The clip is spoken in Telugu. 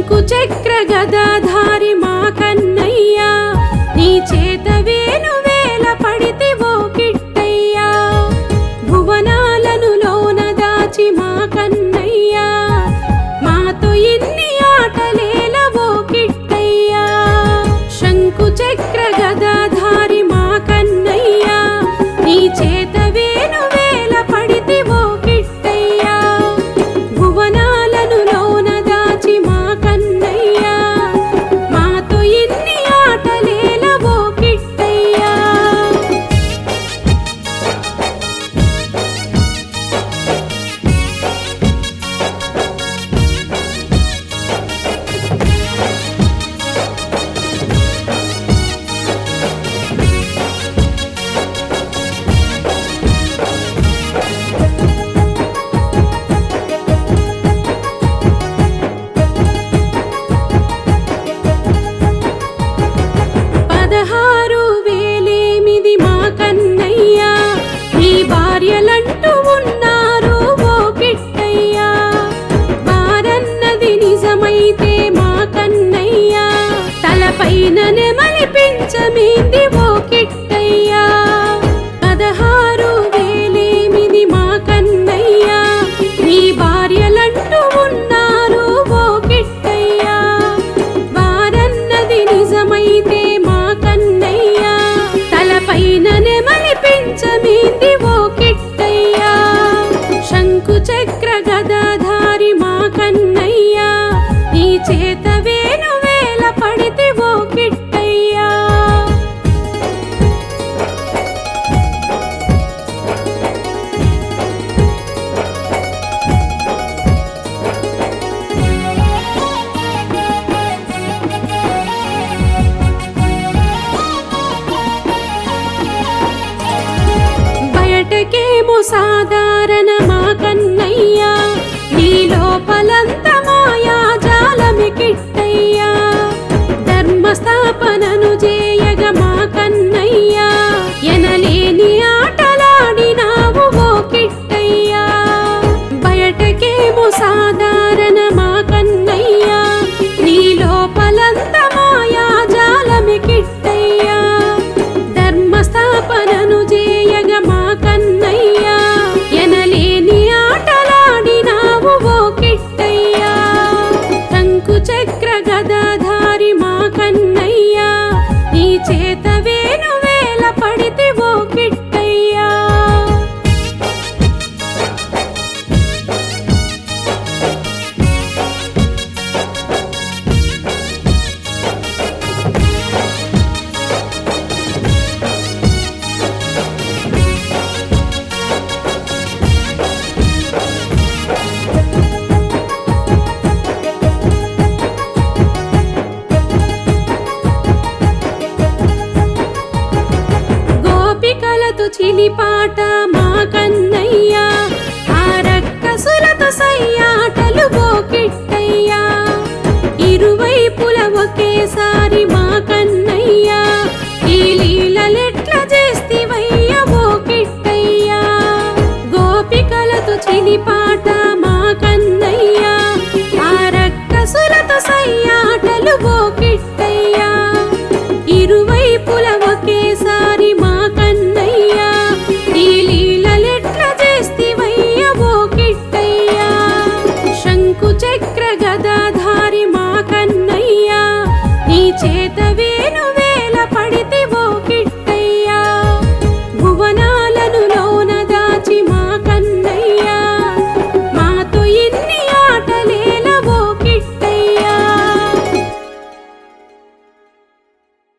శంకు చక్ర గదాధారి మా కన్నయ్యా నీ చేత వేణు వేల పడితే ఓ కిట్టయ్యా భువనాలను లోన దాచి మా కన్నయ్యా మాతో ఎన్ని ఆటలేలవో కిట్టయ్యా శంకు చక్ర గదాధారి మా కన్నయ్యా నీ చేత వేణు వేల పడితే ఓ కిట్టయ్యా భువనాలను లోన దాచి మా కన్నయ్యా మాతో ఎన్ని ఆటలేలవో కిట్టయ్యా పదహారు వేలేమిది మా కన్నయ్యా నీ భార్యలంటూ ఉన్నారు ఓ కిట్టయ్యా వారన్నది నిజమైతే మా కన్నయ్యా తలపైన నెమలి పెంచమేంది ఓ కిట్టయ్యా పదహారు వేలేమిది మా కన్నయ్యా నీ భార్యలంటూ ఉన్నారు ఓ కిట్టయ్యా వారన్నది నిజమైతే మా కన్నయ్యా తలపైన నెమలి పెంచమేంది ఓ కిట్టయ్యా శంకు చక్ర గదాధారి మా కన్నయ్యా నీ చేత వేణు వేల పడితే ఓ కిట్టయ్యా బయటకేమో సాధారణ మా కన్నయ్యా నీ లోపలంత మాయా జాలమి కిట్టయ్యా ధర్మస్థాపనను చేయగ మా కన్నయ్యా ఎనలేని ఆటలాడినావు ఓ కిట్టయ్యా బయటకేమో సాధారణ మా కన్నయ్యా నీ లోపలంత మాయా జాలమి కిట్టయ్యా ధర్మస్థాపనను చేయగ మా కన్నయ్యా ఎనలేని ఆటలాడినావు ఓ కిట్టయ్యా శంకు చక్ర గదాధారి మా కన్నయ్యా నీ చేత వేణు వేల పడితే ఓ కిట్టయ్యా గోపికలతో చిలిపాట మా కన్నయ్యా ఆ రక్కసులతో సయ్యాటలు గోకిట్టయ్యా ఇరువైపుల ఒకేసారి మా కన్నయ్యా ఈ లీలలెట్ల చేస్తివయ్య ఓ కిట్టయ్యా గోపికలతో చిలిపాట మా కన్నయ్యా ఆ రక్కసులతో సయ్యాటలు ఓ కిట్టయ్యా ఇరువైపుల ఒకేసారి మా కన్నయ్యా ఈ లీలలెట్ల చేస్తివయ్య ఓ కిట్టయ్యా శంకు చక్ర గదాధ